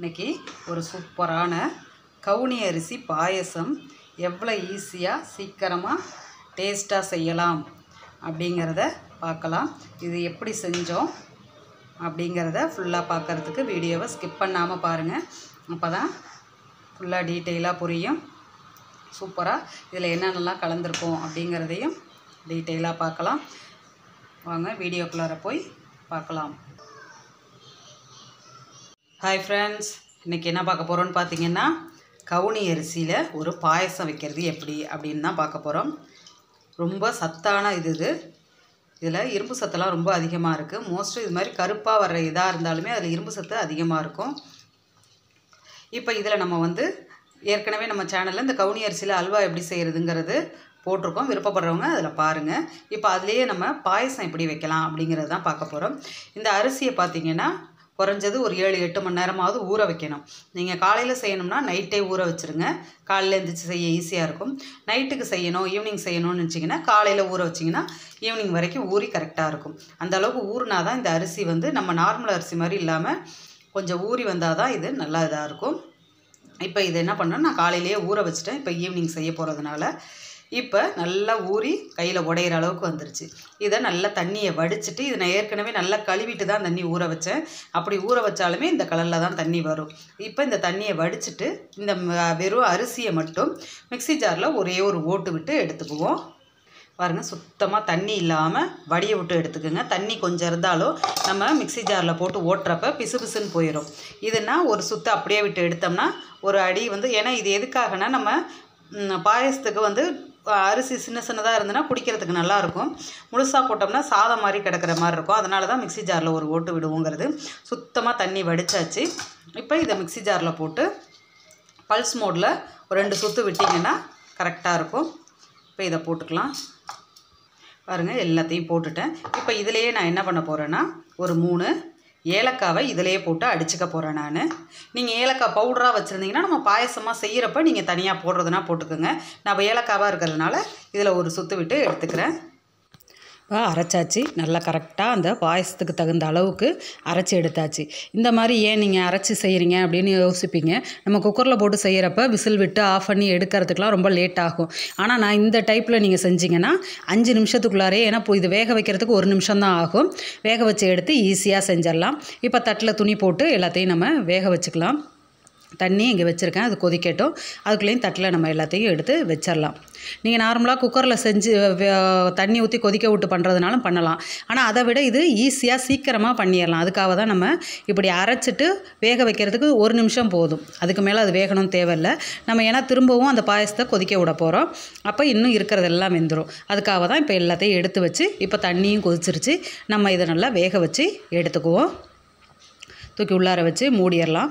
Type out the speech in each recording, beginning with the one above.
இன்னைக்கு ஒரு சூப்பரான கவுனி அரிசி பாயசம் எவ்வளோ ஈஸியாக சீக்கிரமாக டேஸ்ட்டாக செய்யலாம் அப்படிங்கிறத பார்க்கலாம் இது எப்படி செஞ்சோம் அப்படிங்கிறத ஃபுல்லாக பார்க்குறதுக்கு வீடியோவை ஸ்கிப் பண்ணாமல் பாருங்கள் அப்போ தான் ஃபுல்லாக டீட்டெயிலாக புரியும் சூப்பராக இதில் என்னென்னலாம் கலந்துருக்கோம் அப்படிங்கிறதையும் டீட்டெயிலாக பார்க்கலாம் வாங்க வீடியோக்குள்ளார போய் பார்க்கலாம் ஹாய் ஃப்ரெண்ட்ஸ் இன்றைக்கி என்ன பார்க்க போகிறோன்னு பார்த்தீங்கன்னா கவுனி அரிசியில் ஒரு பாயசம் வைக்கிறது எப்படி அப்படின்னு தான் பார்க்க போகிறோம் ரொம்ப சத்தான இது இது இதில் இரும்பு சத்தெல்லாம் ரொம்ப அதிகமாக இருக்குது மோஸ்ட்லி இது மாதிரி கருப்பாக வர்ற இதாக இருந்தாலுமே அதில் இரும்பு சத்து அதிகமாக இருக்கும் இப்போ இதில் நம்ம வந்து ஏற்கனவே நம்ம சேனலில் இந்த கவுனி அரிசியில் அல்வா எப்படி செய்கிறதுங்கிறது போட்டிருக்கோம் விருப்பப்படுறவங்க அதில் பாருங்கள் இப்போ அதுலேயே நம்ம பாயசம் எப்படி வைக்கலாம் அப்படிங்கிறது தான் பார்க்க போகிறோம் இந்த அரிசியை பார்த்தீங்கன்னா குறைஞ்சது ஒரு ஏழு எட்டு மணி நேரமாவது ஊற வைக்கணும் நீங்கள் காலையில் செய்யணும்னா நைட்டே ஊற வச்சுருங்க காலையில் எழுந்திரிச்சு செய்ய ஈஸியாக இருக்கும் நைட்டுக்கு செய்யணும் ஈவினிங் செய்யணும்னு நினச்சிங்கன்னா காலையில் ஊற வச்சிங்கன்னா ஈவினிங் வரைக்கும் ஊறி கரெக்டாக இருக்கும் அந்த அளவுக்கு ஊறினா தான் இந்த அரிசி வந்து நம்ம நார்மல் அரிசி மாதிரி இல்லாமல் கொஞ்சம் ஊறி வந்தால் தான் இது நல்லா இதாக இருக்கும் இப்போ இது என்ன பண்ணேன் நான் காலையிலேயே ஊற வச்சுட்டேன் இப்போ ஈவினிங் செய்ய போகிறதுனால இப்போ நல்லா ஊறி கையில் உடையிற அளவுக்கு வந்துருச்சு இதை நல்லா தண்ணியை வடிச்சிட்டு இதை நான் ஏற்கனவே நல்லா கழுவிட்டு தான் தண்ணி ஊற வச்சேன் அப்படி ஊற வச்சாலுமே இந்த கலரில் தான் தண்ணி வரும் இப்போ இந்த தண்ணியை வடிச்சிட்டு இந்த ம- வெறும் அரிசியை மட்டும் மிக்ஸி ஜாரில் ஒரே ஒரு ஓட்டு விட்டு எடுத்துக்குவோம் பாருங்கள் சுத்தமாக தண்ணி இல்லாமல் வடிய விட்டு எடுத்துக்கோங்க தண்ணி கொஞ்சம் இருந்தாலும் நம்ம மிக்ஸி ஜாரில் போட்டு ஓட்டுறப்ப பிசு பிசுன்னு போயிடும் இதுனா ஒரு சுத்து அப்படியே விட்டு எடுத்தோம்னா ஒரு அடி வந்து ஏன்னா இது எதுக்காகனா நம்ம ம், பாயசத்துக்கு வந்து அஹ், அரிசி சின்ன சின்னதாக இருந்ததுன்னா குடிக்கிறதுக்கு நல்லாயிருக்கும் முழுசாக போட்டோம்னா சாதம் மாதிரி கிடக்கிற மாதிரி இருக்கும் அதனால தான் மிக்ஸி ஜாரில் ஒரு ஓட்டு விடுவோங்கிறது சுத்தமாக தண்ணி வடிச்சாச்சு இப்போ இதை மிக்ஸி ஜாரில் போட்டு பல்ஸ் மோடில் ஒரு ரெண்டு சுற்று விட்டிங்கன்னா கரெக்டாக இருக்கும் இப்போ இதை போட்டுக்கலாம் பாருங்கள் எல்லாத்தையும் போட்டுட்டேன் இப்போ இதிலேயே நான் என்ன பண்ண போகிறேன்னா ஒரு மூணு ஏலக்காவை இதிலேயே போட்டு அடிச்சுக்க போகிறேன் நான் நீங்கள் ஏலக்காய் பவுடராக வச்சுருந்தீங்கன்னா நம்ம பாயசமாக செய்கிறப்ப நீங்கள் தனியாக போடுறதுனா போட்டுக்கோங்க நான் இப்போ ஏலக்காவாக இருக்கிறதுனால இதில் ஒரு சுற்று விட்டு எடுத்துக்கிறேன் இப்போ அரைச்சாச்சு நல்லா கரெக்டாக அந்த பாயசத்துக்கு தகுந்த அளவுக்கு அரைச்சி எடுத்தாச்சு இந்த மாதிரி ஏன் நீங்கள் அரைச்சி செய்கிறீங்க அப்படின்னு யோசிப்பீங்க நம்ம குக்கரில் போட்டு செய்கிறப்ப விசில் விட்டு ஆஃப் பண்ணி எடுக்கிறதுக்கெலாம் ரொம்ப லேட் ஆகும் ஆனால் நான் இந்த டைப்பில் நீங்கள் செஞ்சீங்கன்னா அஞ்சு நிமிஷத்துக்குள்ளாரே ஏன்னா இப்போ இது வேக வைக்கிறதுக்கு ஒரு நிமிஷம் தான் ஆகும் வேக வச்சு எடுத்து ஈஸியாக செஞ்சிடலாம் இப்போ தட்டில் துணி போட்டு எல்லாத்தையும் நம்ம வேக வச்சுக்கலாம் தண்ணி இங்கே வச்சுருக்கேன் அது கொதிக்கட்டும் அதுக்குள்ளேயும் தட்டில் நம்ம எல்லாத்தையும் எடுத்து வச்சிடலாம் நீங்கள் நார்மலாக குக்கரில் செஞ்சு வே- தண்ணி ஊற்றி கொதிக்க விட்டு பண்ணுறதுனாலும் பண்ணலாம் ஆனால் அதை விட இது ஈஸியாக சீக்கிரமாக பண்ணிடலாம் அதுக்காக தான் நம்ம இப்படி அரைச்சிட்டு வேக வைக்கிறதுக்கு ஒரு நிமிஷம் போதும் அதுக்கு மேலே அது வேகணும் தேவையில்லை நம்ம ஏன்னா திரும்பவும் அந்த பாயசத்தை கொதிக்க விட போகிறோம் அப்போ இன்னும் இருக்கிறதெல்லாம் வெந்துடும் அதுக்காக தான் இப்போ எல்லாத்தையும் எடுத்து வச்சு இப்போ தண்ணியும் கொதிச்சிருச்சு நம்ம இதை நல்லா வேக வச்சு எடுத்துக்குவோம் தூக்கி உள்ளார வச்சு மூடிடலாம்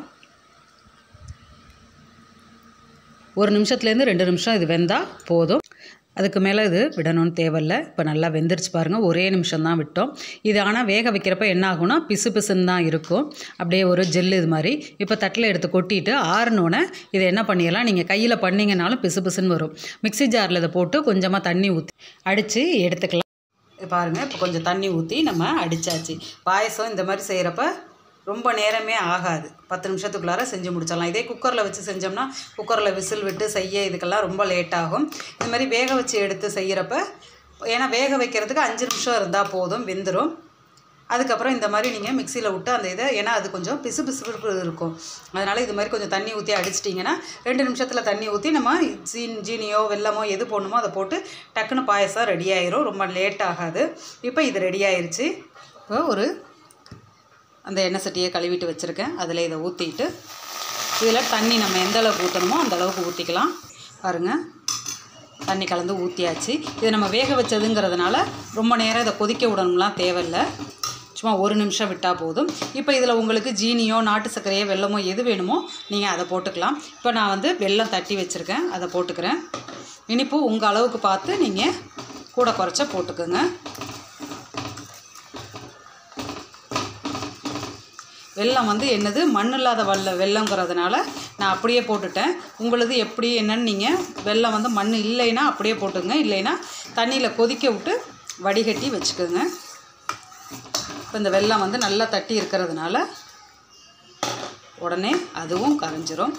ஒரு நிமிஷத்துலேருந்து ரெண்டு நிமிஷம் இது வெந்தால் போதும் அதுக்கு மேலே இது விடணும்னு தேவையில்ல இப்போ நல்லா வெந்துருச்சு பாருங்கள் ஒரே நிமிஷம் தான் விட்டோம் இது ஆனால் வேக வைக்கிறப்ப என்ன ஆகும்னா பிசு பிசுன்னு தான் இருக்கும் அப்படியே ஒரு ஜெல் இது மாதிரி இப்போ தட்டில் எடுத்து கொட்டிட்டு ஆறுனோடனே இதை என்ன பண்ணிடலாம் நீங்கள் கையில் பண்ணிங்கனாலும் பிசு பிசுன்னு வரும் மிக்ஸி ஜாரில் இதை போட்டு கொஞ்சமாக தண்ணி ஊற்றி அடித்து எடுத்துக்கலாம் பாருங்கள் இப்போ கொஞ்சம் தண்ணி ஊற்றி நம்ம அடித்தாச்சு பாயசம் இந்த மாதிரி செய்கிறப்ப ரொம்ப நேரமே ஆகாது பத்து நிமிஷத்துக்குள்ளார செஞ்சு முடிச்சிடலாம் இதே குக்கரில் வச்சு செஞ்சோம்னா குக்கரில் விசில் விட்டு செய்ய இதுக்கெல்லாம் ரொம்ப லேட் ஆகும் இந்த மாதிரி வேக வச்சு எடுத்து செய்கிறப்ப ஏன்னா வேக வைக்கிறதுக்கு அஞ்சு நிமிஷம் இருந்தால் போதும் வெந்துடும் அதுக்கப்புறம் இந்த மாதிரி நீங்கள் மிக்சியில் விட்டு அந்த இதை ஏன்னா அது கொஞ்சம் பிசு பிசு இருக்கும் அதனால் இது மாதிரி கொஞ்சம் தண்ணி ஊற்றி அடிச்சிட்டிங்கன்னா ரெண்டு நிமிஷத்தில் தண்ணி ஊற்றி நம்ம ஜீன் ஜீனியோ வெல்லமோ எது போடணுமோ அதை போட்டு டக்குன்னு பாயசம் ரெடி ஆயிரும் ரொம்ப லேட் ஆகாது இப்போ இது ரெடி ஆயிருச்சு இப்போ ஒரு அந்த எண்ணெய் சட்டியை கழுவிட்டு வச்சுருக்கேன் அதில் இதை ஊற்றிட்டு இதில் தண்ணி நம்ம எந்த அளவுக்கு ஊற்றணுமோ அந்த அளவுக்கு ஊற்றிக்கலாம் பாருங்கள் தண்ணி கலந்து ஊற்றியாச்சு இதை நம்ம வேக வச்சதுங்கிறதுனால ரொம்ப நேரம் இதை கொதிக்க விடணும்லாம் தேவையில்லை சும்மா ஒரு நிமிஷம் விட்டால் போதும் இப்போ இதில் உங்களுக்கு ஜீனியோ நாட்டு சர்க்கரையோ வெல்லமோ எது வேணுமோ நீங்கள் அதை போட்டுக்கலாம் இப்போ நான் வந்து வெல்லம் தட்டி வச்சுருக்கேன் அதை போட்டுக்கிறேன் இனிப்பு உங்கள் அளவுக்கு பார்த்து நீங்கள் கூட குறைச்ச போட்டுக்கோங்க வெல்லம் வந்து என்னது மண் இல்லாத வல்ல வெல்லங்கிறதுனால நான் அப்படியே போட்டுட்டேன் உங்களுது எப்படி என்னன்னு நீங்கள் வெல்லம் வந்து மண் இல்லைன்னா அப்படியே போட்டுங்க இல்லைன்னா தண்ணியில் கொதிக்க விட்டு வடிகட்டி வச்சுக்கோங்க இப்போ இந்த வெல்லம் வந்து நல்லா தட்டி இருக்கிறதுனால உடனே அதுவும் கரைஞ்சிரும்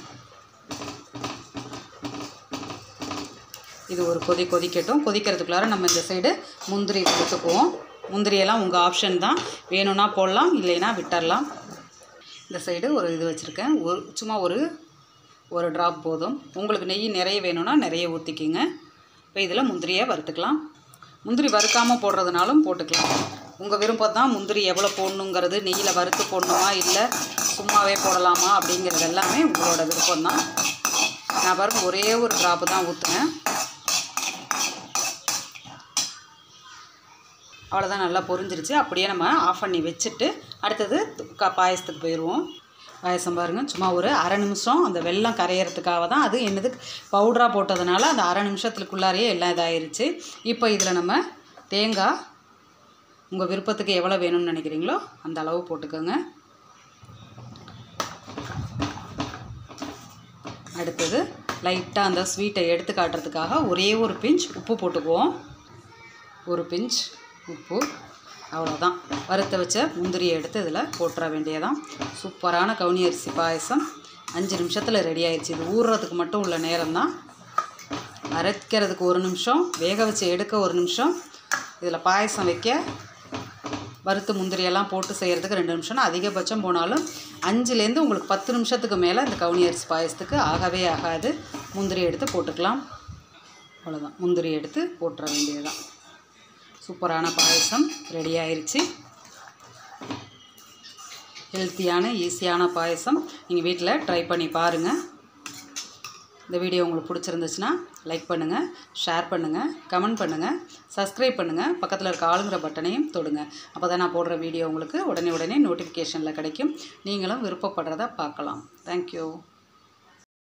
இது ஒரு கொதி கொதிக்கட்டும் கொதிக்கிறதுக்குள்ளார நம்ம இந்த சைடு முந்திரி எடுத்துக்குவோம் முந்திரியெல்லாம் உங்கள் ஆப்ஷன் தான் வேணும்னா போடலாம் இல்லைன்னா விட்டுறலாம் இந்த சைடு ஒரு இது வச்சுருக்கேன் ஒரு சும்மா ஒரு ஒரு ட்ராப் போதும் உங்களுக்கு நெய் நிறைய வேணும்னா நிறைய ஊற்றிக்கிங்க இப்போ இதில் முந்திரியை வறுத்துக்கலாம் முந்திரி வறுக்காமல் போடுறதுனாலும் போட்டுக்கலாம் உங்கள் விருப்பம் தான் முந்திரி எவ்வளோ போடணுங்கிறது நெய்யில் வறுத்து போடணுமா இல்லை சும்மாவே போடலாமா அப்படிங்கிறது எல்லாமே உங்களோட விருப்பம் தான் நான் பாருங்க ஒரே ஒரு ட்ராப்பு தான் ஊற்றுனேன் அவ்வளோதான் நல்லா பொரிஞ்சிருச்சு அப்படியே நம்ம ஆஃப் பண்ணி வச்சுட்டு அடுத்தது க பாயசத்துக்கு போயிடுவோம் பாயசம் பாருங்கள் சும்மா ஒரு அரை நிமிஷம் அந்த வெல்லம் கரையிறதுக்காக தான் அது என்னது பவுடராக போட்டதுனால அந்த அரை நிமிஷத்துக்குள்ளாரையே எல்லாம் இதாயிருச்சு இப்போ இதில் நம்ம தேங்காய் உங்கள் விருப்பத்துக்கு எவ்வளோ வேணும்னு நினைக்கிறீங்களோ அந்த அளவு போட்டுக்கோங்க அடுத்தது லைட்டாக அந்த ஸ்வீட்டை எடுத்து காட்டுறதுக்காக ஒரே ஒரு பிஞ்ச் உப்பு போட்டுக்குவோம் ஒரு பிஞ்ச் உப்பு அவ்வளோதான் வறுத்த வச்ச முந்திரியை எடுத்து இதில் போட்டுற வேண்டியதான் சூப்பரான கவுனி அரிசி பாயசம் அஞ்சு நிமிஷத்தில் ரெடி ஆயிடுச்சு இது ஊறுறதுக்கு மட்டும் உள்ள நேரம் தான் அரைக்கிறதுக்கு ஒரு நிமிஷம் வேக வச்சு எடுக்க ஒரு நிமிஷம் இதில் பாயசம் வைக்க வறுத்து முந்திரியெல்லாம் போட்டு செய்கிறதுக்கு ரெண்டு நிமிஷம்னா அதிகபட்சம் போனாலும் அஞ்சுலேருந்து உங்களுக்கு பத்து நிமிஷத்துக்கு மேலே இந்த கவுனி அரிசி பாயசத்துக்கு ஆகவே ஆகாது முந்திரி எடுத்து போட்டுக்கலாம் அவ்வளோதான் முந்திரி எடுத்து போட்டுற வேண்டியதுதான் சூப்பரான பாயசம் ரெடி ஆயிருச்சு ஹெல்த்தியான ஈஸியான பாயசம் நீங்கள் வீட்டில் ட்ரை பண்ணி பாருங்கள் இந்த வீடியோ உங்களுக்கு பிடிச்சிருந்துச்சுன்னா லைக் பண்ணுங்கள் ஷேர் பண்ணுங்கள் கமெண்ட் பண்ணுங்கள் சப்ஸ்கிரைப் பண்ணுங்கள் பக்கத்தில் இருக்க ஆளுங்கிற பட்டனையும் தொடுங்க அப்போ தான் நான் போடுற வீடியோ உங்களுக்கு உடனே உடனே நோட்டிஃபிகேஷனில் கிடைக்கும் நீங்களும் விருப்பப்படுறத பார்க்கலாம் தேங்க்யூ